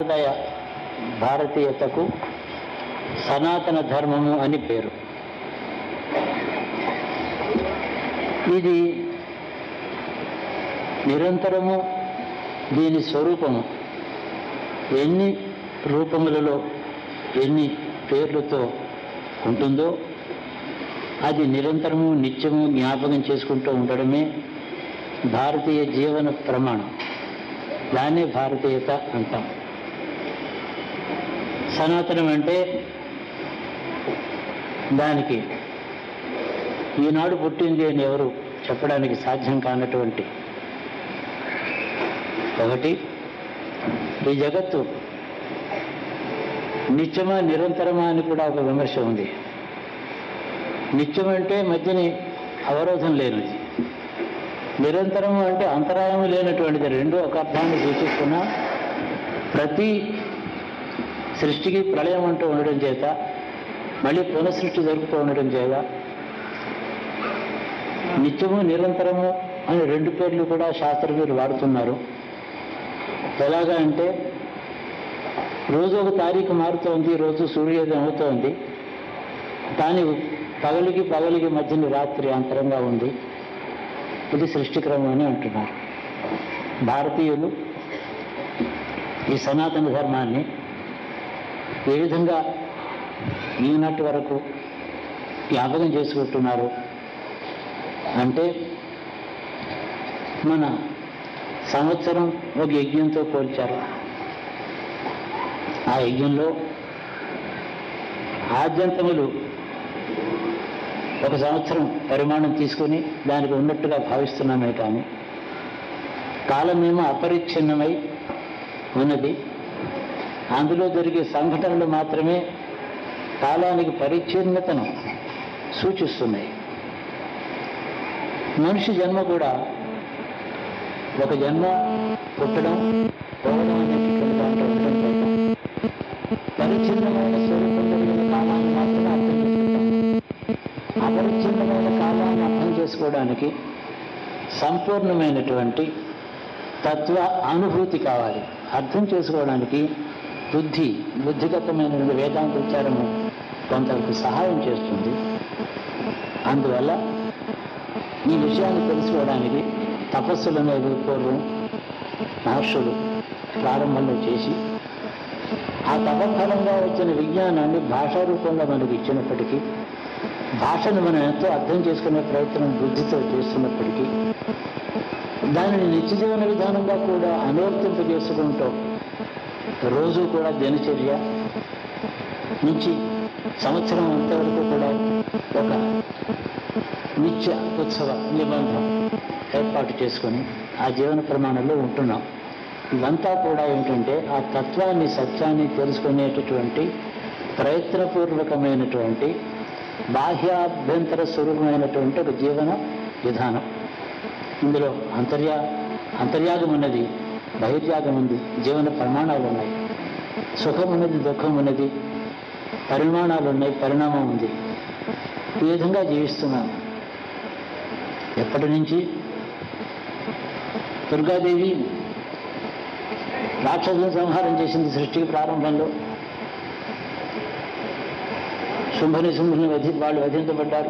సాంప్రదాయ భారతీయతకు సనాతన ధర్మము అని పేరు ఇది నిరంతరము దీని స్వరూపము ఎన్ని రూపములలో ఎన్ని పేర్లతో ఉంటుందో అది నిరంతరము నిత్యము జ్ఞాపకం చేసుకుంటూ ఉండడమే భారతీయ జీవన ప్రమాణం దాన్నే భారతీయత అంటాం సనాతనం అంటే దానికి ఈనాడు పుట్టింది అని ఎవరు చెప్పడానికి సాధ్యం కానటువంటి ఒకటి ఈ జగత్తు నిత్యమా నిరంతరమా అని కూడా ఒక విమర్శ ఉంది నిత్యం అంటే మధ్యని అవరోధం లేనిది నిరంతరము అంటే అంతరాయము లేనటువంటిది రెండు ఒక అర్థాన్ని సూచిస్తున్నా ప్రతి సృష్టికి ప్రళయం అంటూ ఉండడం చేత మళ్ళీ పునఃసృష్టి జరుపుతూ ఉండడం చేత నిత్యము నిరంతరము అని రెండు పేర్లు కూడా శాస్త్రజ్ఞులు వాడుతున్నారు ఎలాగా అంటే రోజు ఒక తారీఖు మారుతోంది రోజు సూర్యోదయం అవుతోంది కానీ పగలికి పగలికి మధ్యని రాత్రి అంతరంగా ఉంది ఇది సృష్టిక్రమం అని అంటున్నారు భారతీయులు ఈ సనాతన ధర్మాన్ని ఏ విధంగా ఈనాటి వరకు జ్ఞాపకం చేసుకుంటున్నారు అంటే మన సంవత్సరం ఒక యజ్ఞంతో పోల్చారు ఆ యజ్ఞంలో ఆద్యంతములు ఒక సంవత్సరం పరిమాణం తీసుకొని దానికి ఉన్నట్టుగా భావిస్తున్నామే కానీ కాలమేమో అపరిచ్ఛిన్నమై ఉన్నది అందులో జరిగే సంఘటనలు మాత్రమే కాలానికి పరిచ్ఛిన్నతను సూచిస్తున్నాయి మనిషి జన్మ కూడా ఒక జన్మ పుట్టడం పోవడం అనేటటువంటి దాంట్లో ఉండడం చేత పరిచ్ఛిన్నమైన స్వరూపం కలిగిన కాలాన్ని మాత్రమే అర్థం చేసుకుంటాం అపరిచ్ఛిన్నమైన కాలాన్ని అర్థం చేసుకోవడానికి సంపూర్ణమైనటువంటి తత్వ అనుభూతి కావాలి అర్థం చేసుకోవడానికి బుద్ధి బుద్ధిగతమైనటువంటి వేదాంత విచారము కొంతవరకు సహాయం చేస్తుంది అందువల్ల ఈ విషయాన్ని తెలుసుకోవడానికి తపస్సులు అనేవి పూర్వం మహర్షులు ప్రారంభంలో చేసి ఆ తపఫలంగా వచ్చిన విజ్ఞానాన్ని భాషా రూపంలో మనకు ఇచ్చినప్పటికీ భాషను మనం ఎంతో అర్థం చేసుకునే ప్రయత్నం బుద్ధితో చేస్తున్నప్పటికీ దానిని నిత్య జీవన విధానంగా కూడా అనువర్తింప చేసుకుంటూ రోజు కూడా దినచర్య నుంచి సంవత్సరం అంతవరకు కూడా ఒక నిత్య ఉత్సవ నిబంధన ఏర్పాటు చేసుకొని ఆ జీవన ప్రమాణంలో ఉంటున్నాం ఇవంతా కూడా ఏంటంటే ఆ తత్వాన్ని సత్యాన్ని తెలుసుకునేటటువంటి ప్రయత్నపూర్వకమైనటువంటి బాహ్యాభ్యంతర స్వరూపమైనటువంటి ఒక జీవన విధానం ఇందులో అంతర్యా అంతర్యాగం ఉన్నది బహిర్యాగం ఉంది జీవన ప్రమాణాలు ఉన్నాయి సుఖం ఉన్నది దుఃఖం ఉన్నది పరిమాణాలు ఉన్నాయి పరిణామం ఉంది ఈ విధంగా జీవిస్తున్నాం ఎప్పటి నుంచి దుర్గాదేవి రాక్షసులను సంహారం చేసింది సృష్టికి ప్రారంభంలో శుంభని శుంభుని వధి వాళ్ళు వధించబడ్డారు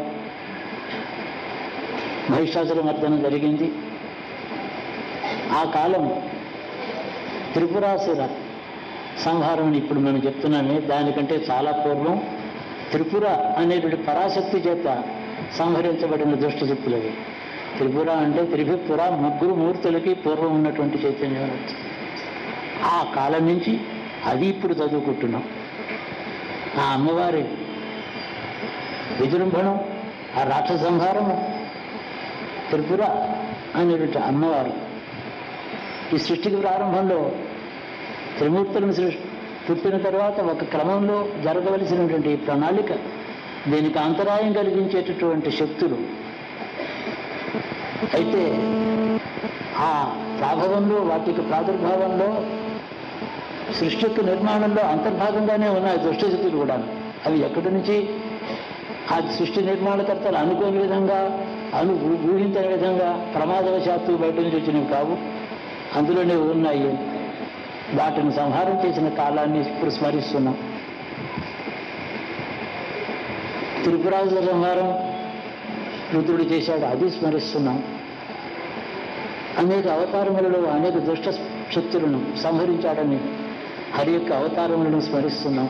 మహిషాసుర మర్దనం జరిగింది ఆ కాలం త్రిపురాసుర సంహారం అని ఇప్పుడు మనం చెప్తున్నామే దానికంటే చాలా పూర్వం త్రిపుర అనేటువంటి పరాశక్తి చేత సంహరించబడిన దుష్టశక్తులు అవి త్రిపుర అంటే త్రిభిపుర ముగ్గురు మూర్తులకి పూర్వం ఉన్నటువంటి చైతన్యం అనొచ్చు. ఆ కాలం నుంచి అది ఇప్పుడు చదువుకుంటున్నాం ఆ అమ్మవారి విజృంభణం ఆ రాక్షస సంహారము త్రిపుర అనేటువంటి అమ్మవారు ఈ సృష్టికి ప్రారంభంలో త్రిమూర్తులను సృష్టి పుట్టిన తర్వాత ఒక క్రమంలో జరగవలసినటువంటి ఈ ప్రణాళిక దీనికి అంతరాయం కలిగించేటటువంటి శక్తులు అయితే ఆ ప్రాభవంలో వాటికి ప్రాదుర్భావంలో సృష్టి యొక్క నిర్మాణంలో అంతర్భాగంగానే ఉన్నాయి దుష్టశక్తులు కూడా అవి ఎక్కడి నుంచి ఆ సృష్టి నిర్మాణకర్తలు అనుకోని విధంగా అను ఊహించని విధంగా ప్రమాదవశాత్తు బయట నుంచి వచ్చినవి కావు అందులోనే ఉన్నాయి వాటిని సంహారం చేసిన కాలాన్ని ఇప్పుడు స్మరిస్తున్నాం త్రిపురాజుల సంహారం రుద్రుడు చేశాడు అది స్మరిస్తున్నాం అనేక అవతారములలో అనేక దుష్ట శక్తులను సంహరించాడని హరి యొక్క అవతారములను స్మరిస్తున్నాం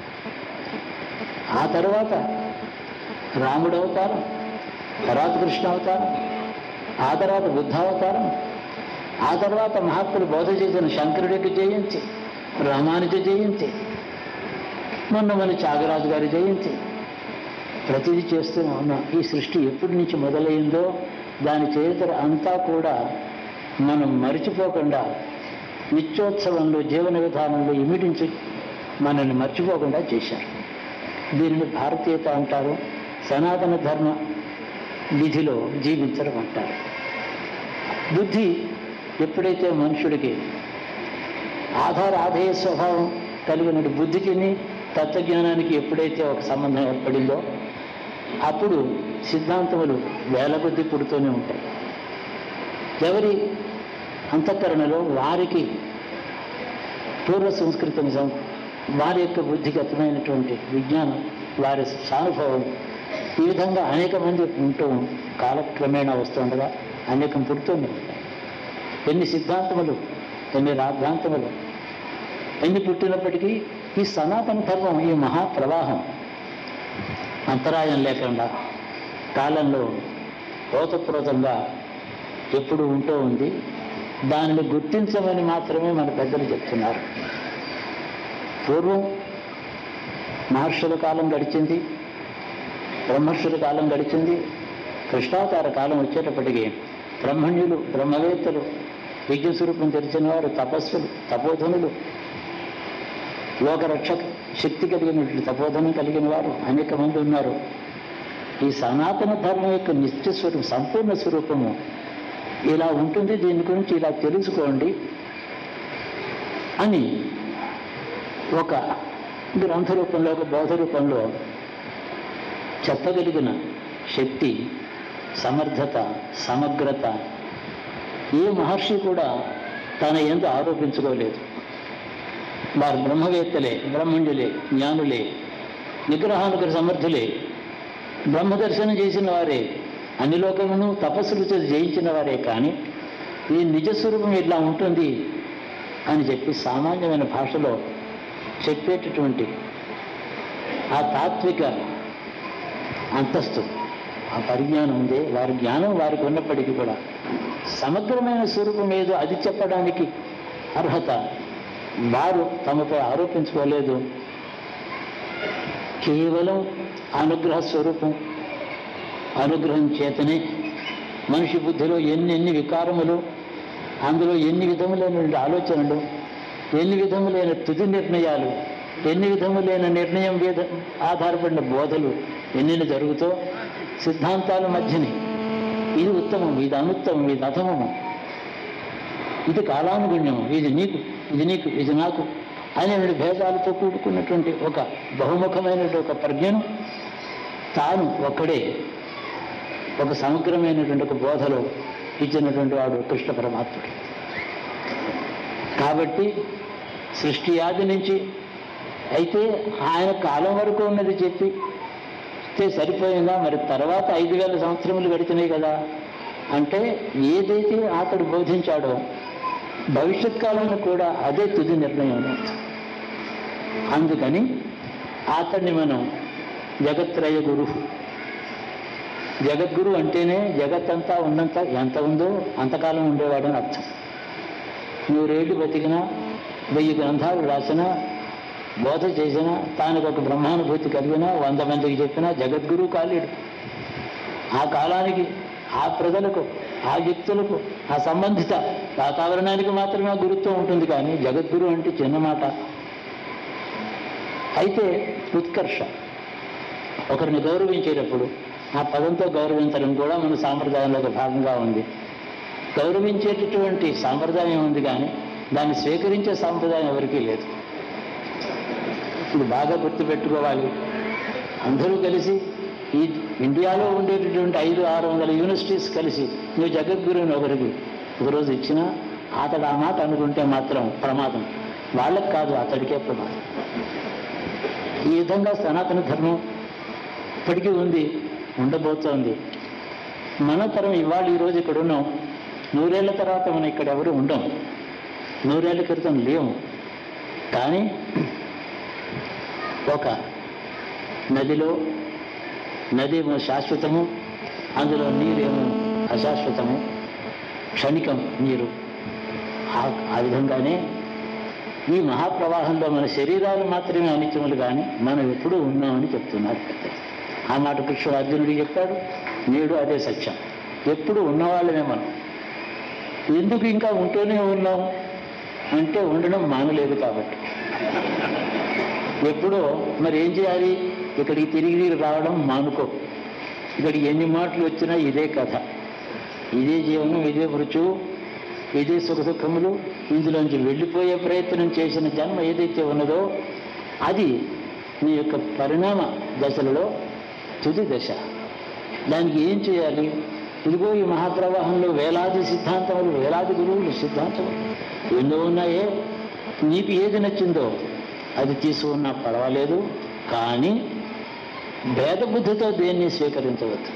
ఆ తర్వాత రాముడు అవతారం తర్వాత కృష్ణ అవతారం ఆ తర్వాత బుద్ధ అవతారం ఆ తర్వాత మహాత్ముడు బోధ చేసిన శంకరుడికి జయంతి రామానుజ జయంతి మొన్న మన త్యాగరాజు గారి జయంతి ప్రతిదీ చేస్తూ ఉన్నాం ఈ సృష్టి ఎప్పటి నుంచి మొదలైందో దాని చరిత్ర అంతా కూడా మనం మర్చిపోకుండా నిత్యోత్సవంలో జీవన విధానంలో ఇమిడించి మనల్ని మర్చిపోకుండా చేశారు దీనిని భారతీయత అంటారు సనాతన ధర్మ విధిలో జీవించడం అంటారు బుద్ధి ఎప్పుడైతే మనుషుడికి ఆధార ఆధేయ స్వభావం కలిగిన బుద్ధికిని తత్వజ్ఞానానికి ఎప్పుడైతే ఒక సంబంధం ఏర్పడిందో అప్పుడు సిద్ధాంతములు వేల కొద్ది పుడుతూనే ఉంటాయి ఎవరి అంతఃకరణలో వారికి పూర్వ సంస్కృతి నిజం వారి యొక్క బుద్ధిగతమైనటువంటి విజ్ఞానం వారి సానుభవం ఈ విధంగా అనేక మంది ఉంటూ కాలక్రమేణా వస్తుండగా అనేకం పుడుతూనే ఉంటాయి ఎన్ని సిద్ధాంతములు ఎన్ని రాద్ధాంతములు ఎన్ని పుట్టినప్పటికీ ఈ సనాతన ధర్మం ఈ మహాప్రవాహం అంతరాయం లేకుండా కాలంలో ఓతప్రోతంగా ఎప్పుడు ఉంటూ ఉంది దానిని గుర్తించమని మాత్రమే మన పెద్దలు చెప్తున్నారు పూర్వం మహర్షుల కాలం గడిచింది బ్రహ్మర్షుల కాలం గడిచింది కృష్ణావతార కాలం వచ్చేటప్పటికి బ్రహ్మణ్యులు బ్రహ్మవేత్తలు విద్య స్వరూపం తెలిసిన వారు తపస్సులు తపోధనులు లోకరక్షక శక్తి కలిగినటువంటి తపోధనం కలిగిన వారు అనేక మంది ఉన్నారు ఈ సనాతన ధర్మం యొక్క నిత్య స్వరూపం సంపూర్ణ స్వరూపము ఇలా ఉంటుంది దీని గురించి ఇలా తెలుసుకోండి అని ఒక గ్రంథ రూపంలో ఒక బోధ రూపంలో చెప్పగలిగిన శక్తి సమర్థత సమగ్రత ఏ మహర్షి కూడా తన ఎందు ఆరోపించుకోలేదు వారు బ్రహ్మవేత్తలే బ్రహ్మణ్యులే జ్ఞానులే నిగ్రహానుగ్రహ సమర్థులే బ్రహ్మదర్శనం చేసిన వారే అన్ని లోకమును తపస్సులు చేసి జయించిన వారే కానీ ఈ నిజస్వరూపం ఇట్లా ఉంటుంది అని చెప్పి సామాన్యమైన భాషలో చెప్పేటటువంటి ఆ తాత్విక అంతస్తు ఆ పరిజ్ఞానం ఉంది వారి జ్ఞానం వారికి ఉన్నప్పటికీ కూడా సమగ్రమైన స్వరూపం ఏదో అది చెప్పడానికి అర్హత వారు తమపై ఆరోపించుకోలేదు కేవలం అనుగ్రహ స్వరూపం అనుగ్రహం చేతనే మనిషి బుద్ధిలో ఎన్ని ఎన్ని వికారములు అందులో ఎన్ని విధములైన ఆలోచనలు ఎన్ని విధములైన తుది నిర్ణయాలు ఎన్ని విధములైన నిర్ణయం మీద ఆధారపడిన బోధలు ఎన్ని జరుగుతో సిద్ధాంతాల మధ్యని ఇది ఉత్తమం ఇది అనుత్తమం ఇది అధమము ఇది కాలానుగుణ్యము ఇది నీకు ఇది నీకు ఇది నాకు అనే భేదాలతో కూడుకున్నటువంటి ఒక బహుముఖమైనటువంటి ఒక ప్రజ్ఞను తాను ఒక్కడే ఒక సమగ్రమైనటువంటి ఒక బోధలో ఇచ్చినటువంటి వాడు కృష్ణ పరమాత్ముడు కాబట్టి సృష్టి ఆది నుంచి అయితే ఆయన కాలం వరకు ఉన్నది చెప్పి ఇస్తే సరిపోయిందా మరి తర్వాత ఐదు వేల సంవత్సరములు గడిచినాయి కదా అంటే ఏదైతే అతడు బోధించాడో భవిష్యత్ కాలంలో కూడా అదే తుది నిర్ణయం అని అర్థం. అందుకని అతన్ని మనం జగత్రయ గురు జగద్గురు అంటేనే జగత్తంతా ఉన్నంత ఎంత ఉందో అంతకాలం ఉండేవాడని అర్థం నూరేళ్ళు బతికినా వెయ్యి గ్రంథాలు రాసినా బోధ చేసినా తానికి ఒక బ్రహ్మానుభూతి కలిగినా వంద మందికి చెప్పినా జగద్గురు కాలేడు ఆ కాలానికి ఆ ప్రజలకు ఆ వ్యక్తులకు ఆ సంబంధిత వాతావరణానికి మాత్రమే ఆ గురుత్వం ఉంటుంది కానీ జగద్గురు అంటే చిన్న మాట అయితే ఉత్కర్ష ఒకరిని గౌరవించేటప్పుడు ఆ పదంతో గౌరవించడం కూడా మన సాంప్రదాయంలో ఒక భాగంగా ఉంది గౌరవించేటటువంటి సాంప్రదాయం ఉంది కానీ దాన్ని స్వీకరించే సాంప్రదాయం ఎవరికీ లేదు ఇది బాగా గుర్తుపెట్టుకోవాలి అందరూ కలిసి ఈ ఇండియాలో ఉండేటటువంటి ఐదు ఆరు వందల యూనివర్సిటీస్ కలిసి నువ్వు జగద్గురుని ఒకరికి ఒకరోజు ఇచ్చినా అతడు ఆ మాట అనుకుంటే మాత్రం ప్రమాదం వాళ్ళకి కాదు అతడికే ప్రమాదం ఈ విధంగా సనాతన ధర్మం ఇప్పటికీ ఉంది ఉండబోతోంది మన తరం ఇవాళ ఈరోజు ఇక్కడ ఉన్నాం నూరేళ్ల తర్వాత మనం ఇక్కడ ఎవరు ఉండం నూరేళ్ల క్రితం లేము కానీ ఒక నదిలో నదేమో శాశ్వతము అందులో నీరేమో అశాశ్వతము క్షణికం నీరు ఆ- ఆ విధంగానే ఈ మహాప్రవాహంలో మన శరీరాలు మాత్రమే అనిత్యములు కానీ మనం ఎప్పుడూ ఉన్నామని చెప్తున్నారు పెద్దలు ఆ మాట కృష్ణుడు అర్జునుడికి చెప్పాడు నేడు అదే సత్యం ఎప్పుడు ఉన్నవాళ్ళమే మనం ఎందుకు ఇంకా ఉంటూనే ఉన్నాం అంటే ఉండడం మానలేదు కాబట్టి ఎప్పుడో మరి ఏం చేయాలి ఇక్కడికి తిరిగి తిరిగి రావడం మానుకో ఇక్కడికి ఎన్ని మాటలు వచ్చినా ఇదే కథ ఇదే జీవనం ఇదే మృత్యువు ఇదే సుఖ దుఃఖములు ఇందులోంచి వెళ్ళిపోయే ప్రయత్నం చేసిన జన్మ ఏదైతే ఉన్నదో అది నీ యొక్క పరిణామ దశలలో తుది దశ దానికి ఏం చేయాలి ఇదిగో ఈ మహాప్రవాహంలో వేలాది సిద్ధాంతములు వేలాది గురువులు సిద్ధాంతములు ఎన్నో ఉన్నాయే నీకు ఏది నచ్చిందో అది తీసుకున్నా పర్వాలేదు కానీ భేద బుద్ధితో దేన్ని స్వీకరించవద్దు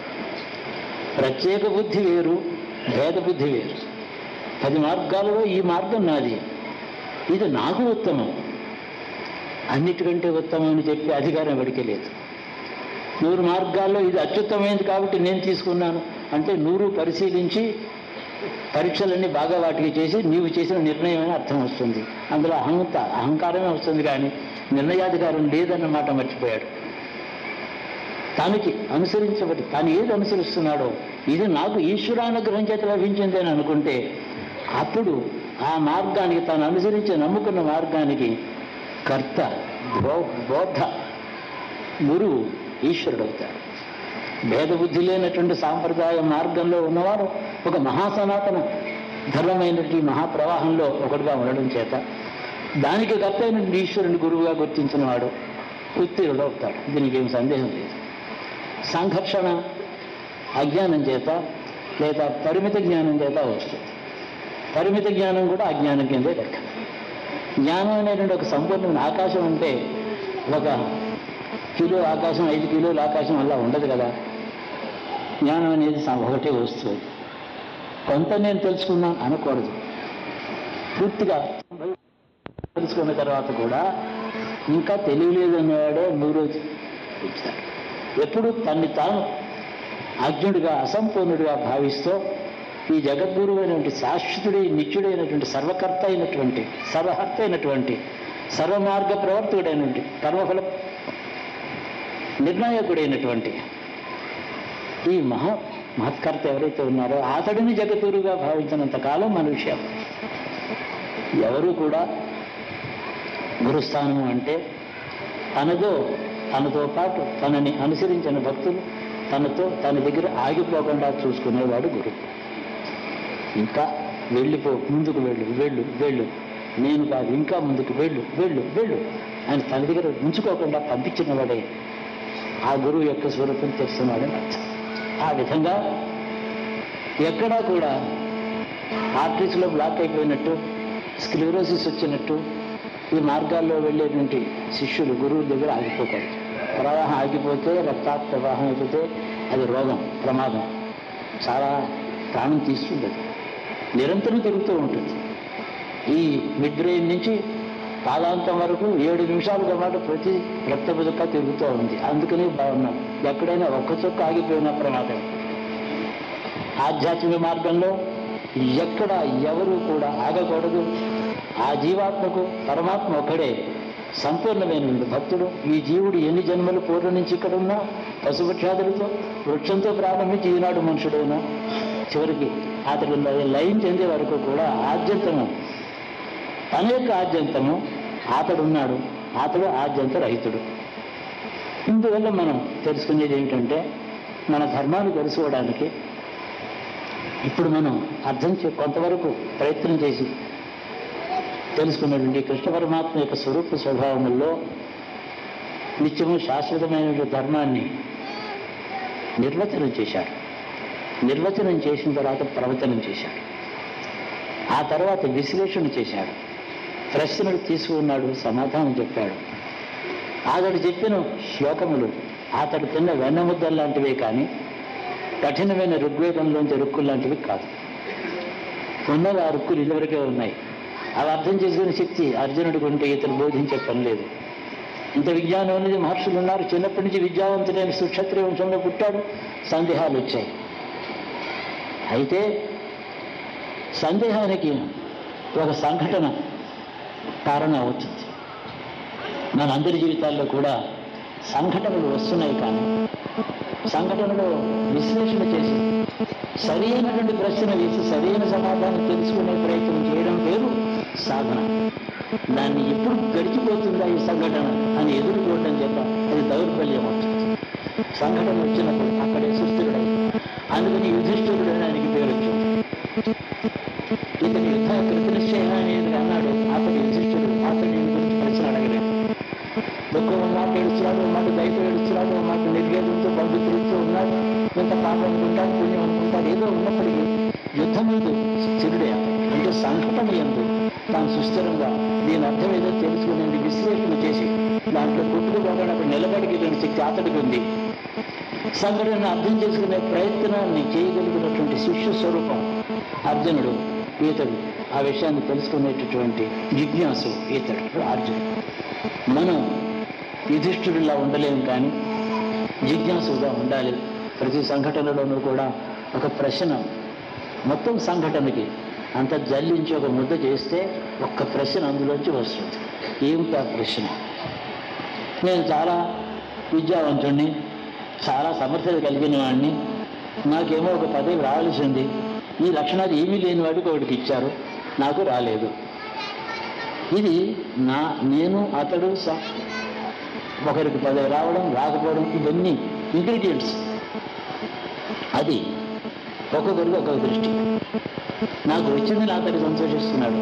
ప్రత్యేక బుద్ధి వేరు భేద బుద్ధి వేరు పది మార్గాలలో ఈ మార్గం నాది ఇది నాకు ఉత్తమం అన్నిటికంటే ఉత్తమం అని చెప్పి అధికారం ఎవరికీ లేదు నూరు మార్గాల్లో ఇది అత్యుత్తమైంది కాబట్టి నేను తీసుకున్నాను అంటే నూరు పరిశీలించి పరీక్షలన్నీ బాగా వాటికి చేసి నీవు చేసిన నిర్ణయం అని అర్థం వస్తుంది అందులో అహంత అహంకారమే వస్తుంది కానీ నిర్ణయాధికారం లేదన్నమాట మర్చిపోయాడు తనకి అనుసరించబడి తాను ఏది అనుసరిస్తున్నాడో ఇది నాకు ఈశ్వరానుగ్రహం చేత లభించింది అని అనుకుంటే అప్పుడు ఆ మార్గానికి తాను అనుసరించి నమ్ముకున్న మార్గానికి కర్త బో బోధ గురువు ఈశ్వరుడు అవుతాడు భేద బుద్ధి లేనటువంటి సాంప్రదాయ మార్గంలో ఉన్నవారు ఒక మహాసనాతన ధర్మమైనటువంటి మహాప్రవాహంలో ఒకటిగా ఉండడం చేత దానికి కర్త అయినటువంటి ఈశ్వరుని గురువుగా గుర్తించిన వాడు ఉత్తీర్ణుడు అవుతాడు దీనికి ఏం సందేహం లేదు సంఘర్షణ అజ్ఞానం చేత లేదా పరిమిత జ్ఞానం చేత వస్తుంది పరిమిత జ్ఞానం కూడా అజ్ఞానం కిందే లెక్క జ్ఞానం అనేటువంటి ఒక సంపూర్ణమైన ఆకాశం అంటే ఒక కిలో ఆకాశం ఐదు కిలోల ఆకాశం అలా ఉండదు కదా జ్ఞానం అనేది స- ఒకటే వస్తుంది కొంత నేను తెలుసుకున్నాను అనకూడదు పూర్తిగా తెలుసుకున్న తర్వాత కూడా ఇంకా తెలియలేదు అన్నవాడే నూరు ఇచ్చాడు ఎప్పుడు తన్ని తాను అజ్ఞుడిగా అసంపూర్ణుడిగా భావిస్తూ ఈ జగద్గురువు అయినటువంటి శాశ్వతుడి నిత్యుడైనటువంటి సర్వకర్త అయినటువంటి సర్వహర్త అయినటువంటి సర్వమార్గ ప్రవర్తకుడైనటువంటి కర్మఫల నిర్ణాయకుడైనటువంటి ఈ మహా మహత్కర్త ఎవరైతే ఉన్నారో అతడిని జగతురుగా భావించినంత కాలం మన విషయం ఎవరు కూడా గురుస్థానము అంటే తనతో తనతో పాటు తనని అనుసరించిన భక్తులు తనతో తన దగ్గర ఆగిపోకుండా చూసుకునేవాడు గురువు ఇంకా వెళ్ళిపో ముందుకు వెళ్ళు వెళ్ళు వెళ్ళు నేను కాదు ఇంకా ముందుకు వెళ్ళు వెళ్ళు వెళ్ళు ఆయన తన దగ్గర ఉంచుకోకుండా పంపించిన వాడే ఆ గురువు యొక్క స్వరూపం తెలుస్తున్నాడని అర్థం ఆ విధంగా ఎక్కడా కూడా ఆర్టరీస్లో బ్లాక్ అయిపోయినట్టు స్క్లిరోసిస్ వచ్చినట్టు ఈ మార్గాల్లో వెళ్ళేటువంటి శిష్యులు గురువు దగ్గర ఆగిపోతారు ప్రవాహం ఆగిపోతే రక్తాత్ ప్రవాహం అయిపోతే అది రోగం ప్రమాదం చాలా ప్రాణం తీస్తుంది అది. నిరంతరం తిరుగుతూ ఉంటుంది ఈ మిడ్ బ్రెయిన్ నుంచి పాదాంతం వరకు ఏడు నిమిషాలుగా పాటు ప్రతి రక్తపు చుక్క తిరుగుతూ ఉంది అందుకని బాగున్నాం ఎక్కడైనా ఒక్క చుక్క ఆగిపోయినా ప్రమాదం ఆధ్యాత్మిక మార్గంలో ఎక్కడ ఎవరు కూడా ఆగకూడదు ఆ జీవాత్మకు పరమాత్మ ఒక్కడే సంపూర్ణమైనటువంటి భక్తుడు ఈ జీవుడు ఎన్ని జన్మలు పూర్వం నుంచి ఇక్కడ ఉన్నా పశుపక్షాదులతో వృక్షంతో ప్రారంభించి ఈనాడు మనుషుడైనా చివరికి అతడు లయం చెందే వరకు కూడా ఆద్యంతము తన యొక్క ఆద్యంతము అతడున్నాడు అతడు ఆద్యంత రహితుడు ఇందువల్ల మనం తెలుసుకునేది ఏమిటంటే మన ధర్మాన్ని తెలుసుకోవడానికి ఇప్పుడు మనం అర్థం చే కొంతవరకు ప్రయత్నం చేసి తెలుసుకున్నటువంటి కృష్ణ పరమాత్మ యొక్క స్వరూప స్వభావముల్లో నిత్యము శాశ్వతమైనటువంటి ధర్మాన్ని నిర్వచనం చేశాడు నిర్వచనం చేసిన తర్వాత ప్రవచనం చేశాడు ఆ తర్వాత విశ్లేషణ చేశాడు ప్రశ్నలు తీసుకున్నాడు సమాధానం చెప్పాడు అతడు చెప్పిన శ్లోకములు అతడు తిన్న వెన్నముద్దలు లాంటివే కానీ కఠినమైన ఋగ్వేదంలోంచి రుక్కులు లాంటివి కాదు ఉన్నవి ఆ రుక్కులు ఇదివరకే ఉన్నాయి అవి అర్థం చేసుకునే శక్తి అర్జునుడికి ఉంటే ఇతను బోధించే పని లేదు ఇంత విజ్ఞానం అనేది మహర్షులు ఉన్నారు చిన్నప్పటి నుంచి విద్యావంతుడైన సుక్షత్రియ వంశంలో పుట్టాడు సందేహాలు వచ్చాయి అయితే సందేహానికి ఒక సంఘటన కారణం అవుతుంది మన అందరి జీవితాల్లో కూడా సంఘటనలు వస్తున్నాయి కానీ సంఘటనలో విశ్లేషణ చేసి సరైనటువంటి ప్రశ్న వేసి సరైన సమాధానం తెలుసుకునే ప్రయత్నం చేయడం పేరు సాధన దాన్ని ఎప్పుడు గడిచిపోతుందా ఈ సంఘటన అని ఎదురు చూడటం చేత అది దౌర్బల్యం అవుతుంది సంఘటన వచ్చినప్పుడు అక్కడే సుస్థిరుడై అందుకని యుధిష్ఠిరుడు అని ఆయనకి పేరు వచ్చింది ఇతని యుద్ధ కృతనిశ్చయ అనేది అన్నాడు అతని యుధిష్ఠిరుడు అతని గురించి ప్రశ్న అడగలేదు దుఃఖం మాట ఏడుస్తున్నాడు మాట దయతో ఏడుస్తున్నాడు మాట నిర్వేదంతో బంధుత్వంతో ఉన్నాడు కొంత పాపం అనుకుంటాడు పుణ్యం అనుకుంటాడు ఏదో ఉన్నప్పటికీ యుద్ధం ఎందు స్థిరుడే అంటే సంకటం ఎందు తాను సుస్థిరంగా దీని అర్థం ఏదో తెలుసుకునేది విశ్లేషణ చేసి దాంట్లో కొట్టుకుపోయినప్పుడు నిలబడికి శక్తి అతడికి ఉంది సంఘటనను అర్థం చేసుకునే ప్రయత్నాన్ని చేయగలిగినటువంటి శిష్య స్వరూపం అర్జునుడు ఈతడు ఆ విషయాన్ని తెలుసుకునేటటువంటి జిజ్ఞాసు ఈతడు అర్జునుడు మనం యుధిష్ఠుడిలా ఉండలేము కానీ జిజ్ఞాసుగా ఉండాలి ప్రతి సంఘటనలోనూ కూడా ఒక ప్రశ్న మొత్తం సంఘటనకి అంత జల్లించి ఒక ముద్ద చేస్తే ఒక్క ప్రశ్న అందులోంచి వస్తుంది ఏమిటి ఆ ప్రశ్న నేను చాలా విద్యావంతుణ్ణి చాలా సమర్థత కలిగిన వాడిని నాకేమో ఒక పదవి రావాల్సింది ఈ లక్షణాలు ఏమీ లేని వాడికి ఒకటికి ఇచ్చారు నాకు రాలేదు ఇది నా నేను అతడు స- ఒకరికి పదవి రావడం రాకపోవడం ఇవన్నీ ఇంగ్రీడియంట్స్ అది ఒక్కొక్కరికి ఒక్కొక్క దృష్టి నాకు వచ్చిందని అతడు సంతోషిస్తున్నాడు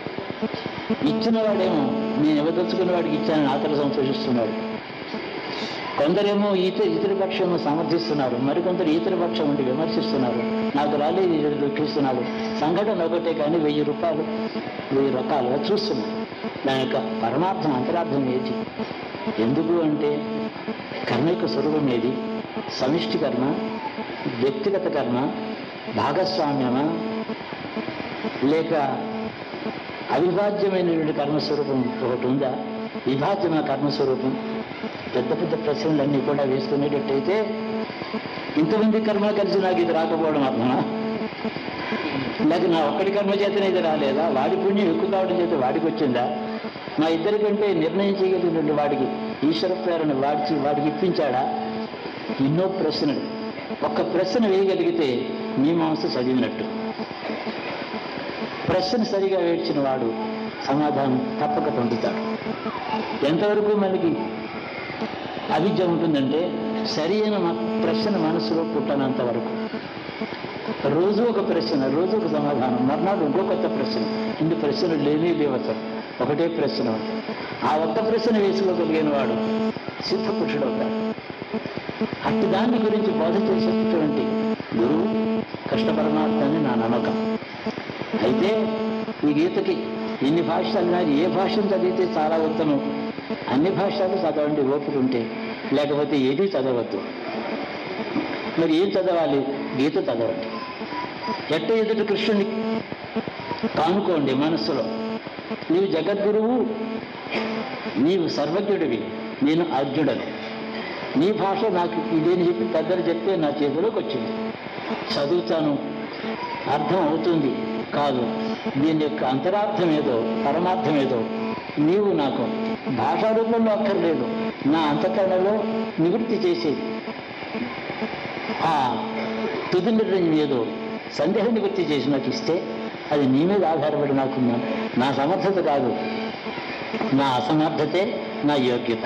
ఇచ్చిన వాడేమో నేను ఇవ్వదలుచుకున్న వాడికి ఇచ్చానని అతడు సంతోషిస్తున్నాడు కొందరేమో ఇతర ఇతర పక్షం సమర్థిస్తున్నారు మరికొందరు ఇతర పక్షం ఉండి విమర్శిస్తున్నారు నాకు రాలేదు ఇది దుఃఖిస్తున్నారు సంఘటన ఒకటే కానీ వెయ్యి రూపాయలు వెయ్యి రకాలుగా చూస్తున్నాం దాని యొక్క పరమార్థం అంతరార్థం ఏది ఎందుకు అంటే కర్మ యొక్క స్వరూపం ఏది సమిష్టి కర్మ వ్యక్తిగత కర్మ భాగస్వామ్యమా లేక అవిభాజ్యమైనటువంటి కర్మస్వరూపం ఒకటి ఉందా విభాజ్యమైన కర్మస్వరూపం పెద్ద పెద్ద ప్రశ్నలన్నీ కూడా వేసుకునేటట్టయితే ఇంతమంది కర్మ కలిసి నాకు ఇది రాకపోవడం అర్థమా లేక నా ఒక్కడి కర్మ చేతనే ఇది రాలేదా వాడి పుణ్యం ఎక్కువ కావడం చేత వాడికి వచ్చిందా మా ఇద్దరి కంటే నిర్ణయం చేయగలిగినటువంటి వాడికి ఈశ్వర ప్రేరణ వాడిచి వాడికి ఇప్పించాడా ఎన్నో ప్రశ్నలు ఒక్క ప్రశ్న వేయగలిగితే మీమాంస చదివినట్టు ప్రశ్న సరిగా వేడ్చిన వాడు సమాధానం తప్పక పొందుతాడు ఎంతవరకు మనకి అవిద్య ఉంటుందంటే సరి అయిన మ- ప్రశ్న మనసులో పుట్టనంత వరకు రోజు ఒక ప్రశ్న రోజు ఒక సమాధానం మర్నాడు ఇంకో కొత్త ప్రశ్న ఇన్ని ప్రశ్నలు లేని దేవతలు ఒకటే ప్రశ్న ఉంది ఆ ఒక్క ప్రశ్న వేసుకోగలిగిన వాడు సిద్ధపురుషుడు అవుతాడు అట్టి దాని గురించి బోధ చేసేటటువంటి గురువు కృష్ణ పరమాత్మ అని నా నమ్మకం అయితే ఈ గీతకి ఎన్ని భాషలు నాది ఏ భాషను చదివితే చాలా ఉత్తమం అన్ని భాషలు చదవండి ఓపిక ఉంటే లేకపోతే ఏది చదవద్దు మరి ఏం చదవాలి గీత చదవండి ఎట్ట ఎదుటి కృష్ణుని కానుకోండి మనస్సులో నీవు జగద్గురువు నీవు సర్వజ్ఞుడివి నేను అర్జునుడను నీ భాష నాకు ఇదేని చెప్పి పెద్దలు చెప్తే నా చేతిలోకి వచ్చింది చదువుతాను అర్థం అవుతుంది కాదు దీని యొక్క అంతరార్థం ఏదో పరమార్థం ఏదో నీవు నాకు భాషా రూపంలో అక్కర్లేదు నా అంతఃకరణలో నివృత్తి చేసేది ఆ తుది నిర్ణయం ఏదో సందేహ నివృత్తి చేసి నాకు ఇస్తే అది నీ మీద ఆధారపడి నాకున్నా నా సమర్థత కాదు నా అసమర్థతే నా యోగ్యత